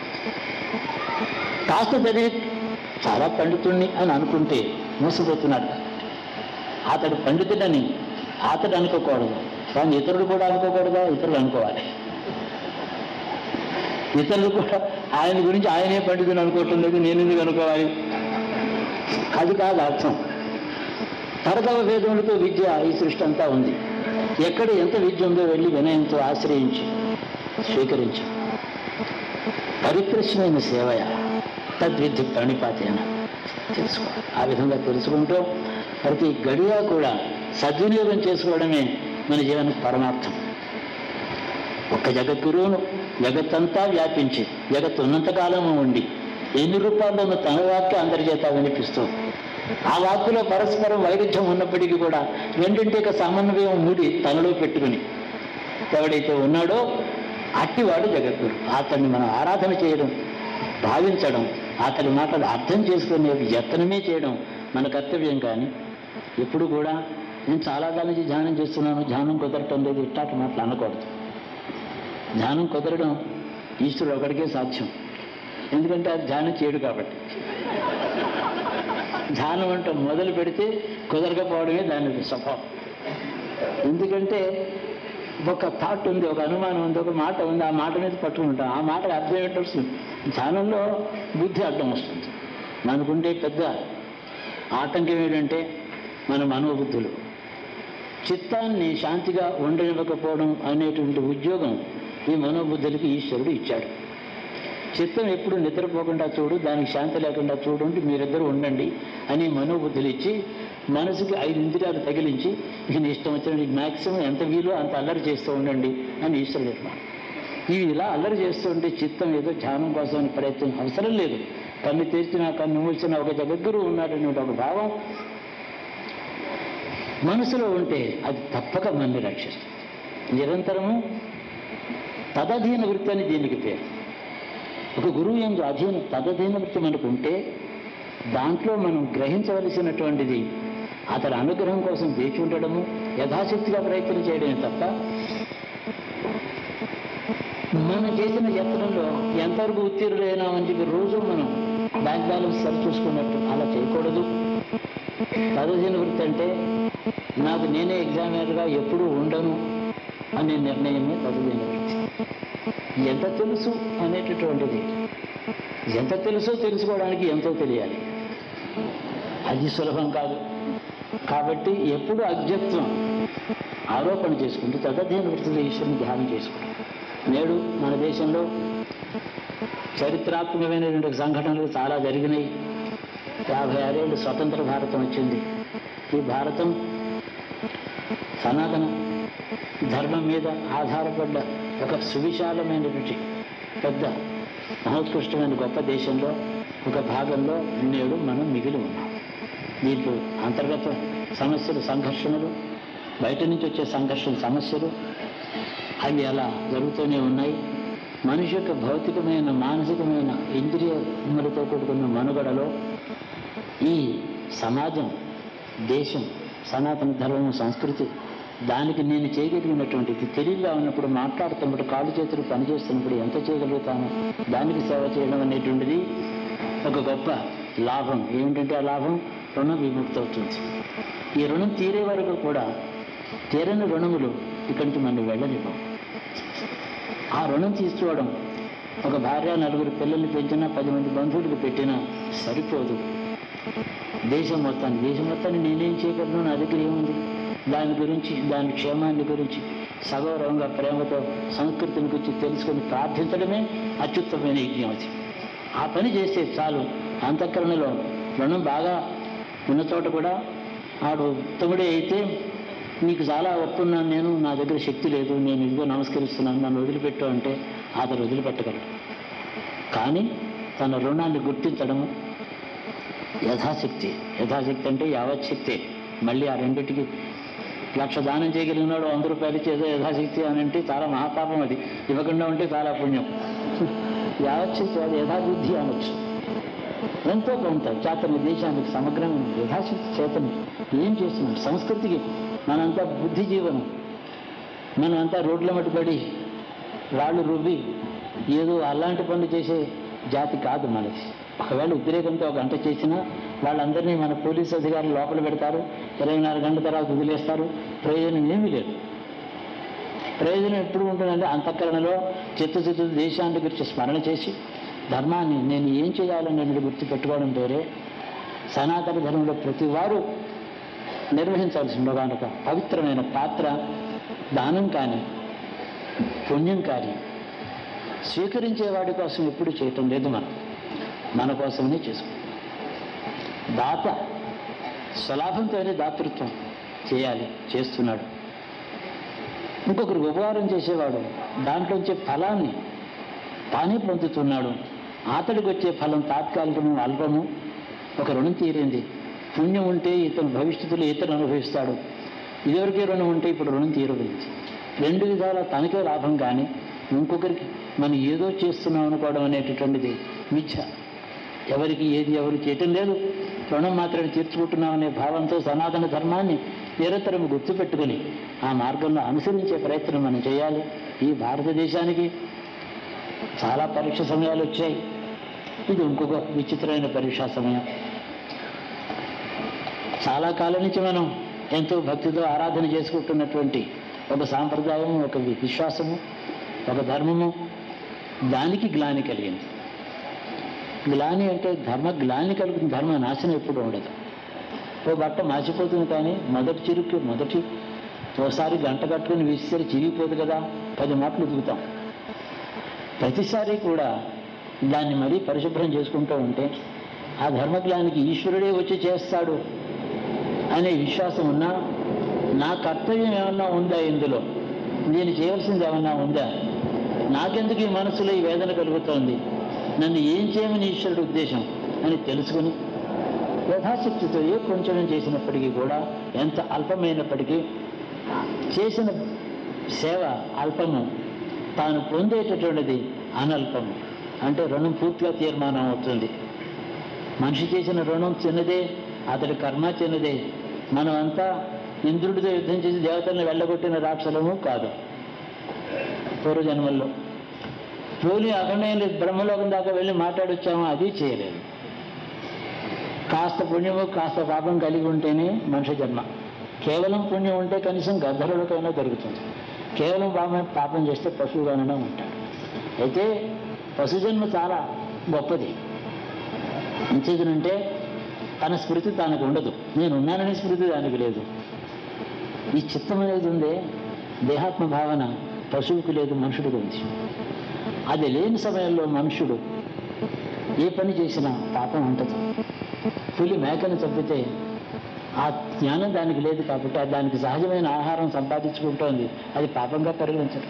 కాస్త చదివి చాలా పండితుణ్ణి అని అనుకుంటే మోసపోతున్నాడు అతడు పండితుడని అతడు అనుకోకూడదు కానీ ఇతరులు కూడా అనుకోకూడదా ఇతరులు అనుకోవాలి ఇతరులు కూడా ఆయన గురించి ఆయనే పండితుని అనుకోవటం లేదు నేను ఎందుకు అనుకోవాలి అది కాదు అర్థం తరతవ వేదములతో విద్య ఈ సృష్టి అంతా ఉంది ఎక్కడ ఎంత విద్య ఉందో వెళ్ళి వినయంతో ఆశ్రయించి స్వీకరించు పరిప్రశ్నమైన సేవయ తద్విద్య ప్రణిపాతేన తెలుసుకో ఆ విధంగా తెలుసుకుంటూ ప్రతి గడియ కూడా సద్వినియోగం చేసుకోవడమే మన జీవన పరమార్థం ఒక్క జగద్గురువును జగత్తంతా వ్యాపించి జగత్ ఉన్నంతకాలము ఉండి ఎన్ని రూపాల్లోనూ తన వాక్య అందరి చేత వినిపిస్తూ ఆ వాక్కులో పరస్పరం వైరుధ్యం ఉన్నప్పటికీ కూడా రెండింటి యొక్క సమన్వయం మూడి తనలో పెట్టుకుని ఎవడైతే ఉన్నాడో అట్టివాడు జగద్గురు అతన్ని మనం ఆరాధన చేయడం భావించడం అతని మాటలు అర్థం చేసుకునే యత్నమే చేయడం మన కర్తవ్యం కానీ ఎప్పుడు కూడా నేను చాలా కాలం నుంచి ధ్యానం చేస్తున్నాను ధ్యానం కుదరటం లేదు ఇట్లాంటి మాటలు అనకూడదు ధ్యానం కుదరడం ఈశ్వరుడు ఒకడికే సాధ్యం ఎందుకంటే అది ధ్యానం చేయడు కాబట్టి ధ్యానం అంటే మొదలు పెడితే కుదరకపోవడమే దాని స్వభావం ఎందుకంటే ఒక థాట్ ఉంది ఒక అనుమానం ఉంది ఒక మాట ఉంది ఆ మాట మీద పట్టుకుంటాం ఆ మాటకు అర్థం ఏంటో వస్తుంది ధ్యానంలో బుద్ధి అర్థం వస్తుంది మనకుండే పెద్ద ఆటంకం ఏంటంటే మన మనోబుద్ధులు చిత్తాన్ని శాంతిగా ఉండనివ్వకపోవడం అనేటువంటి ఉద్యోగం ఈ మనోబుద్ధులకి ఈశ్వరుడు ఇచ్చాడు చిత్తం ఎప్పుడు నిద్రపోకుండా చూడు దానికి శాంతి లేకుండా చూడండి మీరిద్దరు ఉండండి అని మనోబుద్ధులు ఇచ్చి మనసుకి ఐదు ఇంద్రియాలు తగిలించి ఇక నీ ఇష్టం వచ్చిన మ్యాక్సిమం ఎంత వీలో అంత అల్లరి చేస్తూ ఉండండి అని ఈశ్వరుడు చెప్పాడు ఇవి ఇలా అల్లరి చేస్తూ ఉంటే చిత్తం ఏదో ధ్యానం కోసం ప్రయత్నం అవసరం లేదు కన్ను తెరిచిన కన్ను మూసిన ఒక జగద్గురు ఉన్నాడనే ఒక భావం మనసులో ఉంటే అది తప్పక మనని రక్షిస్తుంది నిరంతరము తదధీన వృత్తి అని దీనికి పేరు ఒక గురువు ఎందు అధీన తదధీన వృత్తి మనకు ఉంటే దాంట్లో మనం గ్రహించవలసినటువంటిది అతని అనుగ్రహం కోసం వేచి ఉండడము యథాశక్తిగా ప్రయత్నం చేయడమే తప్ప మనం చేసిన యత్నంలో ఎంతవరకు ఉత్తీర్ణులైనామని చెప్పి రోజు మనం బ్యాంక్ బ్యాలెన్స్ సరి చూసుకున్నట్టు అలా చేయకూడదు తదధీన వృత్తి అంటే నాకు నేనే ఎగ్జామినర్గా ఎప్పుడూ ఉండను అనే నిర్ణయమే తదధీన వృత్తి ఎంత తెలుసు అనేటటువంటిది ఎంత తెలుసో తెలుసుకోవడానికి ఎంతో తెలియాలి అది సులభం కాదు కాబట్టి ఎప్పుడు అజ్ఞత్వం ఆరోపణ చేసుకుంటూ తదధ్యయన వృత్తిలో ఈశ్వరుని ధ్యానం చేసుకుంటాం నేడు మన దేశంలో చరిత్రాత్మకమైనటువంటి సంఘటనలు చాలా జరిగినాయి యాభై ఆరేళ్ళు స్వతంత్ర భారతం వచ్చింది ఈ భారతం సనాతన ధర్మం మీద ఆధారపడ్డ ఒక సువిశాలమైనటువంటి పెద్ద మహోత్కృష్టమైన గొప్ప దేశంలో ఒక భాగంలో నేడు మనం మిగిలి ఉన్నాం దీంట్లో అంతర్గత సమస్యలు సంఘర్షణలు బయట నుంచి వచ్చే సంఘర్షణ సమస్యలు అవి అలా జరుగుతూనే ఉన్నాయి మనిషి యొక్క భౌతికమైన మానసికమైన ఇంద్రియములతో కూడుకున్న మనుగడలో ఈ సమాజం దేశం సనాతన ధర్మం సంస్కృతి దానికి నేను చేయగలిగినటువంటిది తెలివిగా ఉన్నప్పుడు మాట్లాడుతున్నప్పుడు కాళ్ళు చేతులు పనిచేస్తున్నప్పుడు ఎంత చేయగలుగుతాను దానికి సేవ చేయడం అనేటువంటిది ఒక గొప్ప లాభం ఏమిటంటే ఆ లాభం రుణం విముక్తి అవుతుంది ఈ రుణం తీరే వరకు కూడా తీరని రుణములు ఇక్కడి నుంచి మనం వెళ్ళనివ్వం ఆ రుణం తీసుకోవడం ఒక భార్య నలుగురు పిల్లల్ని పెంచినా పది మంది బంధువులకు పెట్టినా సరిపోదు దేశం మొత్తాన్ని దేశం మొత్తాన్ని నేనేం చేయగలను నా దగ్గర ఏముంది దాని గురించి దాని క్షేమాన్ని గురించి సగౌరవంగా ప్రేమతో సంస్కృతిని గురించి తెలుసుకొని ప్రార్థించడమే అత్యుత్తమైన యజ్ఞం అది ఆ పని చేస్తే చాలు అంతఃకరణలో రుణం బాగా ఉన్న చోట కూడా ఆడు ఉత్తముడే అయితే నీకు చాలా ఒప్పున్నాను నేను నా దగ్గర శక్తి లేదు నేను ఇదిగో నమస్కరిస్తున్నాను నన్ను వదిలిపెట్టు అంటే అతను వదిలిపెట్టగలడు కానీ తన రుణాన్ని గుర్తించడము యథాశక్తి యథాశక్తి అంటే యావచ్చక్తే మళ్ళీ ఆ రెండింటికి లక్ష దానం చేయగలిగినాడు వంద రూపాయలు ఇచ్చి ఏదో యథాశక్తి అని అంటే చాలా మహాపాపం అది ఇవ్వకుండా ఉంటే చాలా పుణ్యం యావచ్చక్తి అది యథాబుద్ధి అనొచ్చు ఎంతో కొంత చేతని దేశానికి సమగ్రమైన యథాశక్తి చేతని ఏం చేస్తున్నాడు సంస్కృతికి మనంతా బుద్ధి జీవనం మనమంతా రోడ్ల మట్టుబడి రాళ్ళు రువ్వి ఏదో అలాంటి పనులు చేసే జాతి కాదు మనది ఒకవేళ వ్యతిరేకంతో ఒక గంట చేసినా వాళ్ళందరినీ మన పోలీసు అధికారులు లోపల పెడతారు ఇరవై నాలుగు గంటల తర్వాత వదిలేస్తారు ప్రయోజనం ఏమీ లేదు ప్రయోజనం ఎప్పుడు ఉంటుందంటే అంతఃకరణలో చిత్తశుద్ధి దేశాన్ని గురించి స్మరణ చేసి ధర్మాన్ని నేను ఏం చేయాలని గుర్తు పెట్టుకోవడం పేరే సనాతన ధర్మంలో ప్రతి వారు నిర్వహించాల్సిన ఒకనొక పవిత్రమైన పాత్ర దానం కానీ పుణ్యం కానీ స్వీకరించే వాడి కోసం ఎప్పుడు చేయటం లేదు మనం మన కోసమనే చేసుకుంటాం దాత స్వలాభంతోనే దాతృత్వం చేయాలి చేస్తున్నాడు ఇంకొకరికి ఉపకారం చేసేవాడు దాంట్లోంచే ఫలాన్ని తానే పొందుతున్నాడు అతడికి వచ్చే ఫలం తాత్కాలికము అల్పము ఒక రుణం తీరింది పుణ్యం ఉంటే ఇతను భవిష్యత్తులో ఇతను అనుభవిస్తాడు ఇదివరకే రుణం ఉంటే ఇప్పుడు రుణం తీరగురించి రెండు విధాల తనకే లాభం కానీ ఇంకొకరికి మనం ఏదో చేస్తున్నాం అనుకోవడం అనేటటువంటిది మిథ్య ఎవరికి ఏది ఎవరు చేయటం లేదు రుణం మాత్రమే తీర్చుకుంటున్నాం అనే భావంతో సనాతన ధర్మాన్ని నిరంతరం గుర్తుపెట్టుకుని ఆ మార్గంలో అనుసరించే ప్రయత్నం మనం చేయాలి ఈ భారతదేశానికి చాలా పరీక్ష సమయాలు వచ్చాయి ఇది ఇంకొక విచిత్రమైన పరీక్షా సమయం చాలా కాలం నుంచి మనం ఎంతో భక్తితో ఆరాధన చేసుకుంటున్నటువంటి ఒక సాంప్రదాయం ఒక విశ్వాసము ఒక ధర్మము దానికి గ్లాని కలిగింది గ్లాని అంటే ధర్మ గ్లాని కలుగుతుంది ధర్మ నాశనం ఎప్పుడు ఉండదు ఓ బట్ట మార్చిపోతుంది కానీ మొదటి చిరుకు మొదటి ఓసారి గంట కట్టుకుని వీసేసరి చిరిగిపోదు కదా పది మాటలు ఉతుకుతాం ప్రతిసారి కూడా దాన్ని మరీ పరిశుభ్రం చేసుకుంటూ ఉంటే ఆ ధర్మగ్లానికి ఈశ్వరుడే వచ్చి చేస్తాడు అనే విశ్వాసం ఉన్నా నా కర్తవ్యం ఏమన్నా ఉందా ఇందులో నేను చేయవలసింది ఏమన్నా ఉందా నాకెందుకు ఈ మనసులో ఈ వేదన కలుగుతోంది నన్ను ఏం చేయమని ఈశ్వరుడు ఉద్దేశం అని తెలుసుకుని యథాశక్తితో ఏ కొంచెం చేసినప్పటికీ కూడా ఎంత అల్పమైనప్పటికీ చేసిన సేవ అల్పము తాను పొందేటటువంటిది అనల్పము అంటే రుణం పూర్తిగా తీర్మానం అవుతుంది మనిషి చేసిన రుణం చిన్నదే అతడి కర్మ చిన్నదే మనం అంతా ఇంద్రుడితో యుద్ధం చేసి దేవతలను వెళ్ళగొట్టిన రాక్షసులము కాదు పూర్వజన్మల్లో పోలి అఖండం లేదు బ్రహ్మలోకం దాకా వెళ్ళి మాట్లాడొచ్చాము అది చేయలేదు కాస్త పుణ్యము కాస్త పాపం కలిగి ఉంటేనే మనిషి జన్మ కేవలం పుణ్యం ఉంటే కనీసం గర్భరులకైనా దొరుకుతుంది కేవలం పాపం పాపం చేస్తే పశువుగానే ఉంటాడు అయితే పశు జన్మ చాలా గొప్పది ఎంచేదనంటే తన స్మృతి తనకు ఉండదు నేను ఉన్నాననే స్మృతి దానికి లేదు ఈ చిత్తం అనేది ఉందే దేహాత్మ భావన పశువుకి లేదు మనుషుడికి ఉంది అది లేని సమయంలో మనుషుడు ఏ పని చేసినా పాపం ఉంటుంది పులి మేకను చంపితే ఆ జ్ఞానం దానికి లేదు కాబట్టి అది దానికి సహజమైన ఆహారం సంపాదించుకుంటోంది అది పాపంగా పరిగణించడం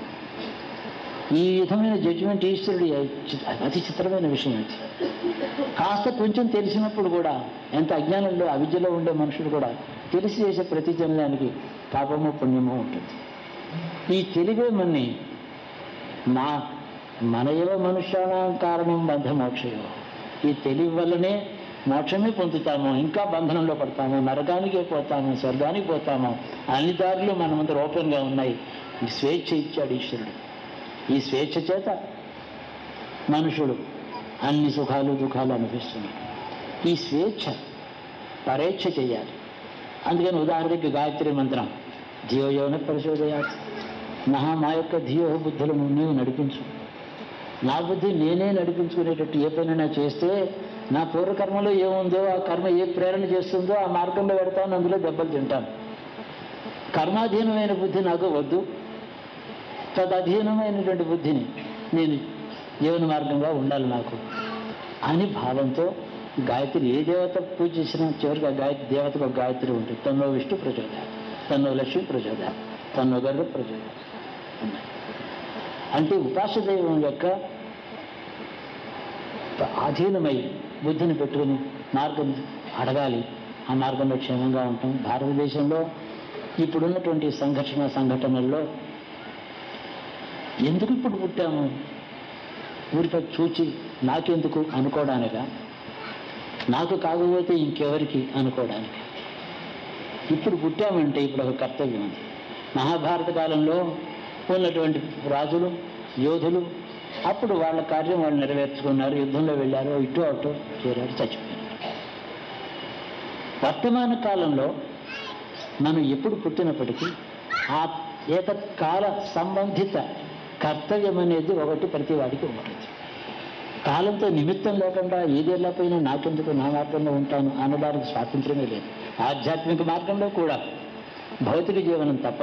ఈ విధమైన జడ్జిమెంట్ ఈశ్వరుడి అతి చిత్రమైన విషయం అది కాస్త కొంచెం తెలిసినప్పుడు కూడా ఎంత అజ్ఞానంలో అవిద్యలో ఉండే మనుషుడు కూడా తెలిసి చేసే ప్రతి జనదానికి పాపము పుణ్యము ఉంటుంది ఈ తెలివే మన్ని మా మన ఏవ మనుష్యానం కారణం బంధ మోక్షయో ఈ తెలివి వల్లనే మోక్షమే పొందుతాము ఇంకా బంధనంలో పడతాము నరకానికే పోతాము స్వర్గానికి పోతాము అన్ని దారులు మన ముందర ఓపెన్గా ఉన్నాయి ఈ స్వేచ్ఛ ఇచ్చాడు ఈశ్వరుడు ఈ స్వేచ్ఛ చేత మనుషుడు అన్ని సుఖాలు దుఃఖాలు అనిపిస్తున్నాడు ఈ స్వేచ్ఛ పరేచ్ఛ చేయాలి అందుకని ఉదాహరణకి గాయత్రి మంత్రం ధియో యోన పరిశోధయాలి నా మా యొక్క ధియో బుద్ధులను నీవు నడిపించు నా బుద్ధి నేనే నడిపించుకునేటట్టు ఏ పనైనా చేస్తే నా పూర్వకర్మలో ఏముందో ఆ కర్మ ఏ ప్రేరణ చేస్తుందో ఆ మార్గంలో పెడతాను అందులో దెబ్బలు తింటాను కర్మాధీనమైన బుద్ధి నాకు వద్దు తదధీనమైనటువంటి బుద్ధిని నేను జీవన మార్గంగా ఉండాలి నాకు అని భావంతో గాయత్రి ఏ దేవత పూజ చేసినా చివరికి ఆ గాయత్రి దేవతకు ఒక గాయత్రి ఉంటుంది తన్నో విష్ణు ప్రచోద తన్నో లక్ష్మి ప్రచోద తన్నో గర్భ ప్రచోద అంటే ఉపాస దైవం యొక్క అధీనమై బుద్ధిని పెట్టుకుని మార్గం అడగాలి ఆ మార్గంలో క్షేమంగా ఉంటాం భారతదేశంలో ఇప్పుడున్నటువంటి సంఘర్షణ సంఘటనల్లో ఎందుకు ఇప్పుడు పుట్టాము ఊరిక చూచి నాకెందుకు అనుకోవడానిగా నాకు కాకపోతే ఇంకెవరికి అనుకోవడానికి ఇప్పుడు పుట్టామంటే ఇప్పుడు ఒక కర్తవ్యం ఉంది మహాభారత కాలంలో ఉన్నటువంటి రాజులు యోధులు అప్పుడు వాళ్ళ కార్యం వాళ్ళు నెరవేర్చుకున్నారు యుద్ధంలో వెళ్ళారు ఇటు అటు చేరారు చచ్చిపోయారు వర్తమాన కాలంలో మనం ఎప్పుడు పుట్టినప్పటికీ ఆ ఏతత్కాల సంబంధిత కర్తవ్యం అనేది ఒకటి ప్రతి వాడికి ఉంటుంది కాలంతో నిమిత్తం లేకుండా ఏది వెళ్ళకపోయినా నాకెందుకు నా మార్గంలో ఉంటాను అనడానికి స్వాతంత్రమే లేదు ఆధ్యాత్మిక మార్గంలో కూడా భౌతిక జీవనం తప్పదు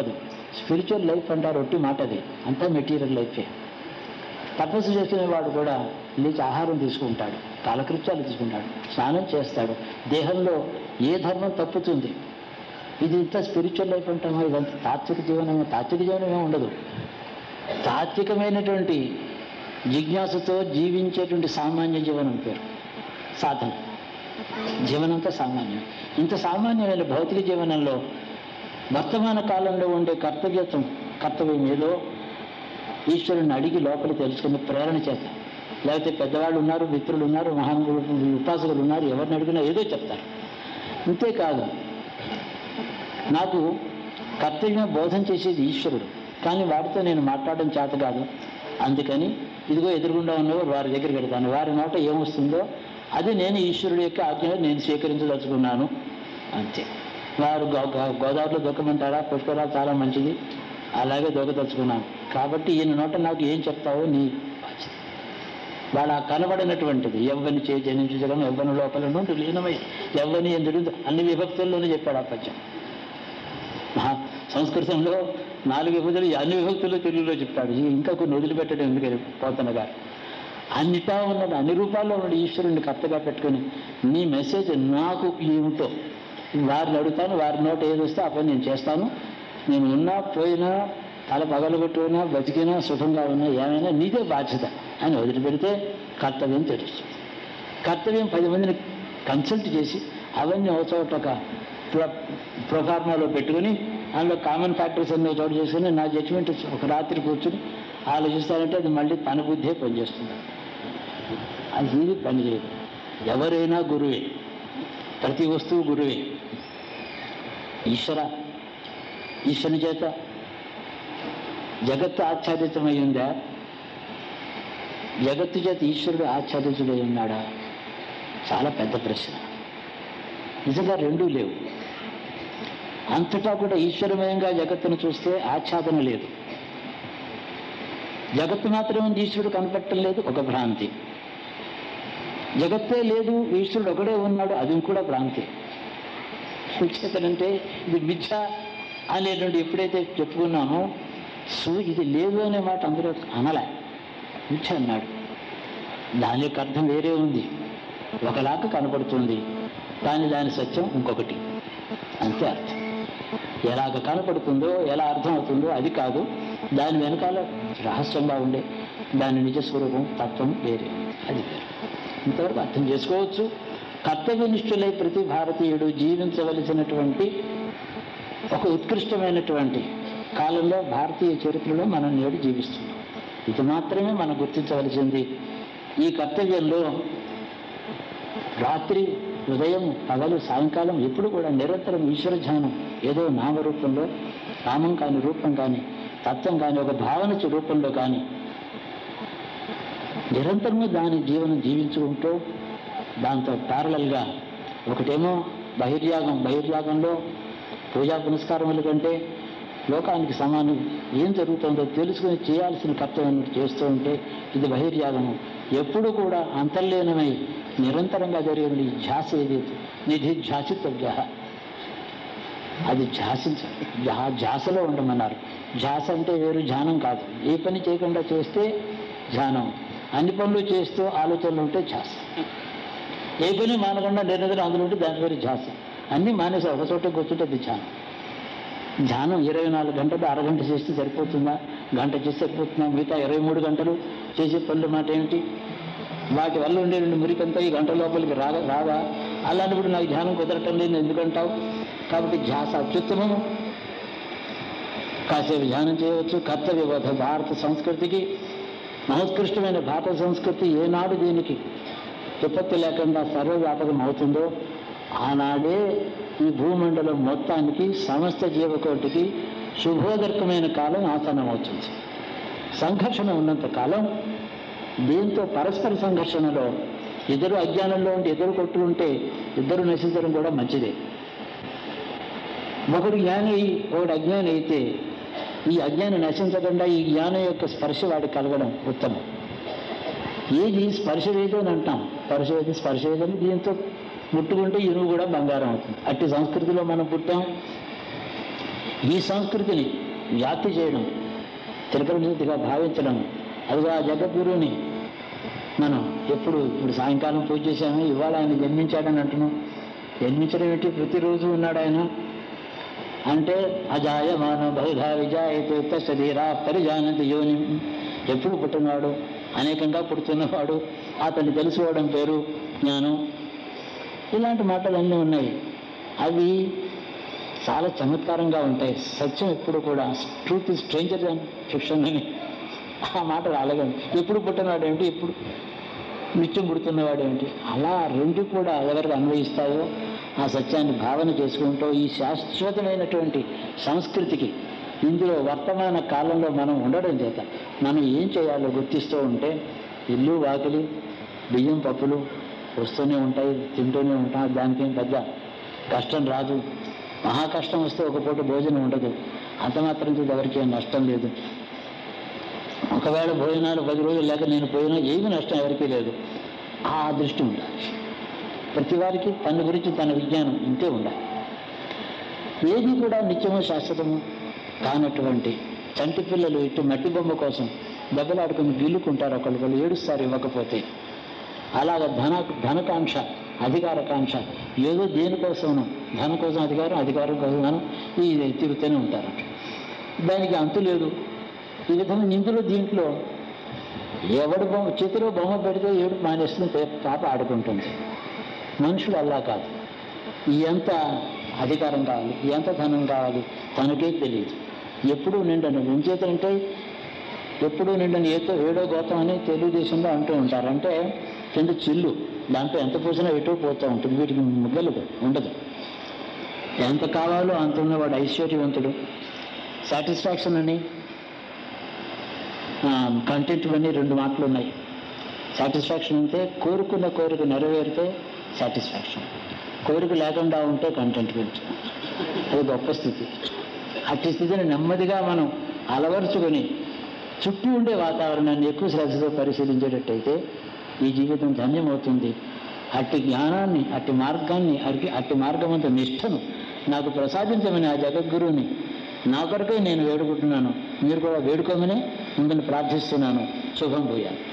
స్పిరిచువల్ లైఫ్ అంటారు ఒట్టి మాట అది అంతా మెటీరియల్ లైఫే తపస్సు చేసిన వాడు కూడా లేచి ఆహారం తీసుకుంటాడు కాలకృత్యాలు తీసుకుంటాడు స్నానం చేస్తాడు దేహంలో ఏ ధర్మం తప్పుతుంది ఇది ఇంత స్పిరిచువల్ లైఫ్ అంటామా ఇదంతా తాత్విక జీవనమే తాత్విక జీవనం ఏమి ఉండదు తాత్వికమైనటువంటి జిజ్ఞాసతో జీవించేటువంటి సామాన్య జీవనం పేరు సాధన జీవనంతా సామాన్యం ఇంత సామాన్యమైన భౌతిక జీవనంలో వర్తమాన కాలంలో ఉండే కర్తవ్యత్వం కర్తవ్యం ఏదో ఈశ్వరుని అడిగి లోపల తెలుసుకుని ప్రేరణ చేత లేకపోతే పెద్దవాళ్ళు ఉన్నారు మిత్రులు ఉన్నారు మహానుభులు ఉపాసకులు ఉన్నారు ఎవరిని అడిగినా ఏదో చెప్తారు అంతేకాదు నాకు కర్తవ్యం బోధన చేసేది ఈశ్వరుడు కానీ వాడితో నేను మాట్లాడడం చేత కాదు అందుకని ఇదిగో ఎదురుగుండా ఉన్నవారు వారి దగ్గరికి వెళ్తాను వారి నోట ఏమొస్తుందో అది నేను ఈశ్వరుడు యొక్క ఆజ్ఞ నేను స్వీకరించదలుచుకున్నాను అంతే వారు గో- గో- గోదావరిలో దొక్కమంటారా పుష్కరాలు చాలా మంచిది అలాగే దొక్కదలుచుకున్నాను కాబట్టి ఈయన నోట నాకు ఏం చెప్తావో నీ బాధ్యత వాళ్ళ కనబడినటువంటిది ఎవ్వని చే జనించడం ఎవ్వని లోపల నుండి లీనమై ఎవ్వని ఎందుకు అన్ని విభక్తుల్లోనే చెప్పాడు ఆ పద్యం మహా సంస్కృతంలో నాలుగు విభజలు అన్ని విభక్తుల్లో తెలుగులో చెప్తాడు ఈ ఇంకా కొన్ని వదిలిపెట్టడం ఎందుకని పోతన గారు అన్నిటా ఉన్నాడు అన్ని రూపాల్లో ఉన్నాడు ఈశ్వరుని కర్తగా పెట్టుకొని నీ మెసేజ్ నాకు ఏమిటో వారిని అడుగుతాను వారి నోట ఏది వస్తే ఆ పని నేను చేస్తాను నేను ఉన్నా పోయినా తల పగలగొట్టుకున్నా బతికినా సుఖంగా ఉన్నా ఏమైనా నీదే బాధ్యత అని వదిలిపెడితే కర్తవ్యం తెలుస్తుంది కర్తవ్యం పది మందిని కన్సల్ట్ చేసి అవన్నీ ఒక చోట ఒక ప్రొ- ప్రొఫార్మాలో పెట్టుకుని అందులో కామన్ ఫ్యాక్టర్స్ అన్ని ఒక చోట చేసుకుని నా జడ్జిమెంట్ ఒక రాత్రి కూర్చుని ఆలోచిస్తానంటే అది మళ్ళీ తన బుద్ధే పనిచేస్తుంది అది ఇది పని చేయదు ఎవరైనా గురువే ప్రతి వస్తువు గురువే ఈశ్వర ఈశ్వరుని చేత జగత్తు ఆచ్ఛాదితమై ఉందా జగత్తు చేత ఈశ్వరుడు ఆచ్ఛాదితుడై ఉన్నాడా చాలా పెద్ద ప్రశ్న నిజంగా రెండూ లేవు అంతటా కూడా ఈశ్వరమయంగా జగత్తును చూస్తే ఆచ్ఛాదన లేదు జగత్తు మాత్రమే ఉంది ఈశ్వరుడు కనపడటం లేదు ఒక భ్రాంతి జగత్తే లేదు ఈశ్వరుడు ఒకడే ఉన్నాడు అది కూడా భ్రాంతి చేతనంటే ఇది మిథ్య అనేటువంటి ఎప్పుడైతే చెప్పుకున్నామో సో ఇది లేదు అనే మాట అందరూ అనలే మిథ్య అన్నాడు దాని యొక్క అర్థం వేరే ఉంది ఒకలాగా కనపడుతుంది కానీ దాని సత్యం ఇంకొకటి అంతే అర్థం ఎలాగ కనపడుతుందో ఎలా అర్థం అవుతుందో అది కాదు దాని వెనకాల రహస్యంగా ఉండే దాని నిజ స్వరూపం తత్వం వేరే అది వేరు ఇంతవరకు అర్థం చేసుకోవచ్చు కర్తవ్యనిష్ఠులై ప్రతి భారతీయుడు జీవించవలసినటువంటి ఒక ఉత్కృష్టమైనటువంటి కాలంలో భారతీయ చరిత్రలో మనం నేడు జీవిస్తున్నాం ఇది మాత్రమే మనం గుర్తించవలసింది ఈ కర్తవ్యంలో రాత్రి ఉదయం పగలు సాయంకాలం ఎప్పుడు కూడా నిరంతరం ఈశ్వర ధ్యానం ఏదో నామరూపంలో నామం కాని రూపం కానీ తత్వం కానీ ఒక భావన చ రూపంలో కానీ నిరంతరము దాని జీవనం జీవించుకుంటూ దాంతో ప్యారలల్గా ఒకటేమో బహిర్యాగం బహిర్యాగంలో పూజా పునస్కారముల కంటే లోకానికి సమానం ఏం జరుగుతుందో తెలుసుకుని చేయాల్సిన కర్తవ్యం చేస్తూ ఉంటే ఇది బహిర్యాగము ఎప్పుడు కూడా అంతర్లీనమై నిరంతరంగా జరిగిన ఈ ధ్యాస ఏదైతే నిధి ధ్యాసితవ్య అది ధ్యాసించాలి ధ్యా ధ్యాసలో ఉండమన్నారు ధ్యాస అంటే వేరు ధ్యానం కాదు ఏ పని చేయకుండా చేస్తే ధ్యానం అన్ని పనులు చేస్తూ ఆలోచనలు ఉంటే ధ్యాస ఏ పని మానకుండా నిరంతరం అందులో ఉంటే దాని పేరు ధ్యాస అన్నీ మానేసి ఒక చోట కూర్చుంటే అది ధ్యానం ధ్యానం ఇరవై నాలుగు గంటలు అరగంట చేస్తే సరిపోతుందా గంట చేస్తే సరిపోతుందా మిగతా ఇరవై మూడు గంటలు చేసే పనుల మాట ఏమిటి వాటి వల్ల ఉండే మురికంతా ఈ గంట లోపలికి రాదా రాదా అలాంటప్పుడు నాకు ధ్యానం కుదరటం లేదు ఎందుకంటావు కాబట్టి ధ్యాస అత్యుత్తమము కాసేపు ధ్యానం చేయవచ్చు కర్తవ్య బోధ భారత సంస్కృతికి మహోత్కృష్టమైన భారత సంస్కృతి ఏనాడు దీనికి విపత్తి లేకుండా సర్వవ్యాపకం అవుతుందో ఆనాడే ఈ భూమండలం మొత్తానికి సమస్త జీవకోటికి శుభోదర్కమైన కాలం ఆసన్నమవుతుంది సంఘర్షణ ఉన్నంత కాలం దీంతో పరస్పర సంఘర్షణలో ఇద్దరు అజ్ఞానంలో ఉండి ఇద్దరు కొట్టుకుంటే ఇద్దరు నశించడం కూడా మంచిదే ఒకడు జ్ఞాని అయి ఒకడు అజ్ఞాని అయితే ఈ అజ్ఞానం నశించకుండా ఈ జ్ఞానం యొక్క స్పర్శ వాడికి కలగడం ఉత్తమం ఏది స్పర్శ వేది అని అంటాం స్పర్శ వేది స్పర్శ వేదని దీంతో ముట్టుకుంటే ఇనువు కూడా బంగారం అవుతుంది అట్టి సంస్కృతిలో మనం పుట్టాం ఈ సంస్కృతిని వ్యాప్తి చేయడం త్రికరణశుద్ధిగా భావించడం అదిగా ఆ జగద్గురువుని మనం ఎప్పుడు ఇప్పుడు సాయంకాలం పూజ చేశాము ఇవాళ ఆయన జన్మించాడని అంటున్నాం జన్మించడం ఏంటి ప్రతిరోజు ఉన్నాడు ఆయన అంటే అజాయమాన బహుధా విజాయతే శరీరా పరిజానంతి యోని ఎప్పుడు పుట్టినవాడు అనేకంగా పుడుతున్నవాడు అతన్ని తెలుసుకోవడం పేరు జ్ఞానం ఇలాంటి మాటలన్నీ ఉన్నాయి అవి చాలా చమత్కారంగా ఉంటాయి సత్యం ఎప్పుడు కూడా truth is stranger than fiction అని ఆ మాట అలాగే ఎప్పుడు పుట్టినవాడు ఏమిటి ఎప్పుడు నిత్యం పుడుతున్నవాడు ఏమిటి అలా రెండు కూడా ఎవరికి అన్వయిస్తాయో ఆ సత్యాన్ని భావన చేసుకుంటూ ఈ శాశ్వతమైనటువంటి సంస్కృతికి ఇందులో వర్తమాన కాలంలో మనం ఉండడం చేత మనం ఏం చేయాలో గుర్తిస్తూ ఉంటే ఇల్లు వాకిలి బియ్యం పప్పులు వస్తూనే ఉంటాయి తింటూనే ఉంటాం దానికేం పెద్ద కష్టం రాదు మహా కష్టం వస్తే ఒక పూట భోజనం ఉండదు అంత మాత్రం చేత ఎవరికి ఏం నష్టం లేదు ఒకవేళ భోజనాలు పది రోజులు లేక నేను పోయినా ఏమి నష్టం ఎవరికీ లేదు ఆ దృష్టి ఉండాలి ప్రతి వారికి తన గురించి తన విజ్ఞానం ఇంతే ఉండాలి ఏది కూడా నిత్యము శాశ్వతము కానటువంటి చంటి పిల్లలు ఇటు మట్టి బొమ్మ కోసం దెబ్బలాడుకుని గిల్లుకుంటారు ఒకళ్ళు ఏడుస్తారు ఇవ్వకపోతే అలాగ ధన ధనకాంక్ష అధికారకాంక్ష ఏదో దేనికోసమను ధనం కోసం అధికారం అధికారం కోసం ధనం ఈ తిరుగుతూనే ఉంటారు దానికి అంతు లేదు ఈ విధంగా ఇందులో దీంట్లో ఎవడు బొమ్మ చేతిలో బొమ్మ పెడితే ఏడు మానేస్తుంది పే- పాప ఆడుకుంటుంది మనుషులు అలా కాదు ఎంత అధికారం కావాలి ఎంత ధనం కావాలి తనకే తెలియదు ఎప్పుడూ నిండను ఎంచేతంటే ఎప్పుడూ నిండని ఏతో ఏడో గోతం అని తెలుగుదేశంలో అంటూ ఉంటారు అంటే కింద చిల్లు దాంట్లో ఎంత పోసినా ఎటో పోతూ ఉంటుంది వీటికి ముగ్గలు ఉండదు ఎంత కావాలో అంత ఉన్నవాడు ఐశ్వర్యవంతుడు సాటిస్ఫాక్షన్ అని కంటెంట్ అన్నీ రెండు మాటలు ఉన్నాయి సాటిస్ఫాక్షన్ అంటే కోరుకున్న కోరిక నెరవేరితే సాటిస్ఫాక్షన్ కోరిక లేకుండా ఉంటే కంటెంట్మెంట్ అది గొప్ప స్థితి అట్టి స్థితిని నెమ్మదిగా మనం అలవరుచుకొని చుట్టూ ఉండే వాతావరణాన్ని ఎక్కువ శ్రద్ధతో పరిశీలించేటట్టయితే ఈ జీవితం ధన్యమవుతుంది అట్టి జ్ఞానాన్ని అట్టి మార్గాన్ని అట్టి అట్టి మార్గమంత నిష్ఠను నాకు ప్రసాదించమని ఆ జగద్గురువుని నా కొరకే నేను వేడుకుంటున్నాను మీరు కూడా వేడుకోమని ముందుని ప్రార్థిస్తున్నాను శుభం పోయాను